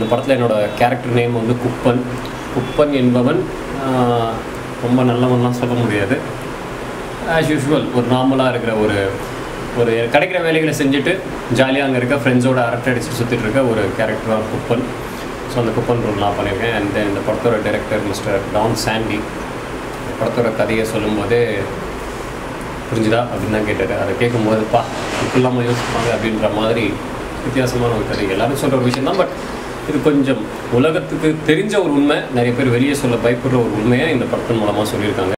இந்த படத்தில் என்னோட கேரக்டர் நேம் வந்து குப்பன் குப்பன் என்பவன் ஆஹ், ரொம்ப நல்லவன்லாம் சொல்ல முடியாது ஆஸ் யூஷுவல் ஒரு நார்மலாக இருக்கிற ஒரு ஒரு கிடைக்கிற வேலைகளை செஞ்சுட்டு ஜாலியாக அங்கே இருக்க ஃப்ரெண்ட்ஸோட அரட்டை அடிச்சு சுற்றிட்டு இருக்க ஒரு கேரக்டர் தான் குப்பன் ஸோ அந்த குப்பன் ரோல் நான் பண்ணியிருக்கேன் அண்ட் தென் இந்த படத்தோட டைரக்டர் மிஸ்டர் டான் சாண்டி இந்த படத்தோட கதையை சொல்லும்போதே புரிஞ்சுதா அப்படின்னு தான் கேட்டார் அதை கேட்கும்போது பா இப்படிலாமா யோசிப்பாங்க அப்படின்ற மாதிரி வித்தியாசமான ஒரு கதை எல்லாரும் சொல்கிற ஒரு விஷயம் தான் பட் இது கொஞ்சம் உலகத்துக்கு தெரிஞ்ச ஒரு உண்மை நிறைய பேர் வெளியே சொல்ல பயப்படுற ஒரு உண்மையை இந்த படத்தின் மூலமாக சொல்லியிருக்காங்க